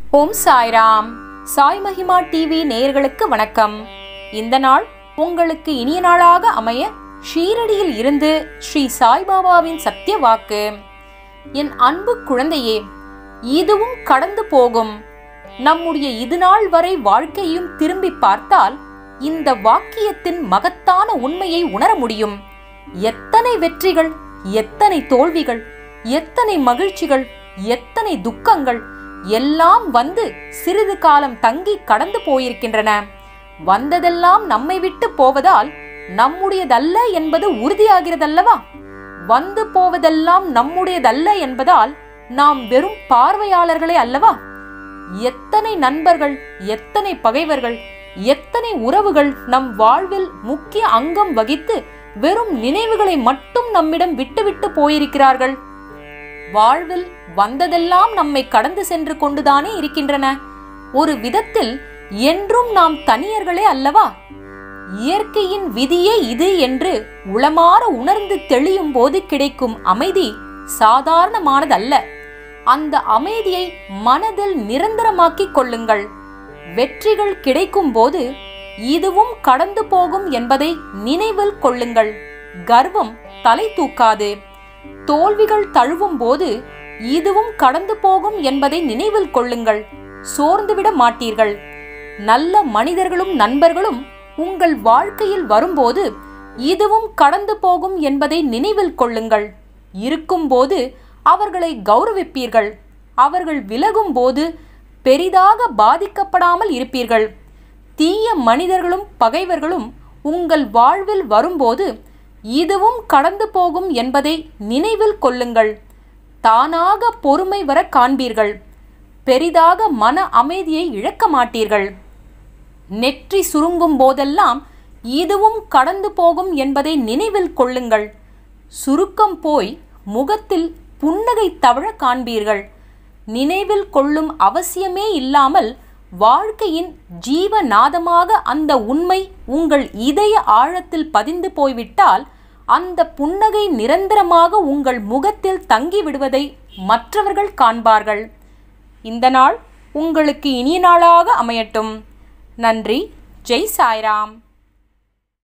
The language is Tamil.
ஓம் சாய்ராம் சாய் மகிமா டிவி நேயர்களுக்கு வணக்கம் இந்த நாள் உங்களுக்கு இனிய நாளாக அமைய ஷீரடியில் இருந்து ஸ்ரீ சாய்பாபாவின் சத்திய வாக்கு என் அன்பு குழந்தையே இதுவும் கடந்து போகும் நம்முடைய இது நாள் வரை வாழ்க்கையும் திரும்பி பார்த்தால் இந்த வாக்கியத்தின் மகத்தான உண்மையை உணர முடியும் எத்தனை வெற்றிகள் எத்தனை தோல்விகள் எத்தனை மகிழ்ச்சிகள் எத்தனை துக்கங்கள் எல்லாம் வந்து சிறிது காலம் தங்கி கடந்து போயிருக்கின்றன வந்ததெல்லாம் நம்மை விட்டு போவதால் நம்முடையதல்ல என்பது உறுதியாகிறதல்லவா வந்து போவதெல்லாம் நம்முடையதல்ல என்பதால் நாம் வெறும் பார்வையாளர்களே அல்லவா எத்தனை நண்பர்கள் எத்தனை பகைவர்கள் எத்தனை உறவுகள் நம் வாழ்வில் முக்கிய அங்கம் வகித்து வெறும் நினைவுகளை மட்டும் நம்மிடம் விட்டுவிட்டு போயிருக்கிறார்கள் வாழ்வில் வந்ததெல்லாம் நம்மை கடந்து சென்று கொண்டுதானே இருக்கின்றன ஒரு விதத்தில் என்றும் நாம் தனியர்களே அல்லவா இயற்கையின் விதியே இது என்று உளமாற உணர்ந்து தெளியும் போது கிடைக்கும் அமைதி சாதாரணமானதல்ல அந்த அமைதியை மனதில் நிரந்தரமாக்கிக் கொள்ளுங்கள் வெற்றிகள் கிடைக்கும் போது இதுவும் கடந்து போகும் என்பதை நினைவில் கொள்ளுங்கள் கர்வம் தலை தூக்காது தோல்விகள் தழுவும் போது இதுவும் கடந்து போகும் என்பதை நினைவில் கொள்ளுங்கள் சோர்ந்துவிட மாட்டீர்கள் நல்ல மனிதர்களும் நண்பர்களும் உங்கள் வாழ்க்கையில் வரும்போது இதுவும் கடந்து போகும் என்பதை நினைவில் கொள்ளுங்கள் இருக்கும்போது அவர்களை கௌரவிப்பீர்கள் அவர்கள் விலகும் போது பெரிதாக பாதிக்கப்படாமல் இருப்பீர்கள் தீய மனிதர்களும் பகைவர்களும் உங்கள் வாழ்வில் வரும்போது இதுவும் கடந்து போகும் என்பதை நினைவில் கொள்ளுங்கள் தானாக பொறுமை வர காண்பீர்கள் பெரிதாக மன அமைதியை இழக்க மாட்டீர்கள் நெற்றி சுருங்கும் போதெல்லாம் இதுவும் கடந்து போகும் என்பதை நினைவில் கொள்ளுங்கள் சுருக்கம் போய் முகத்தில் புன்னகை தவழ காண்பீர்கள் நினைவில் கொள்ளும் அவசியமே இல்லாமல் வாழ்க்கையின் ஜீவநாதமாக அந்த உண்மை உங்கள் இதய ஆழத்தில் பதிந்து போய்விட்டால் அந்த புன்னகை நிரந்தரமாக உங்கள் முகத்தில் தங்கிவிடுவதை மற்றவர்கள் காண்பார்கள் இந்த நாள் உங்களுக்கு இனிய நாளாக அமையட்டும் நன்றி ஜெய் சாய்ராம்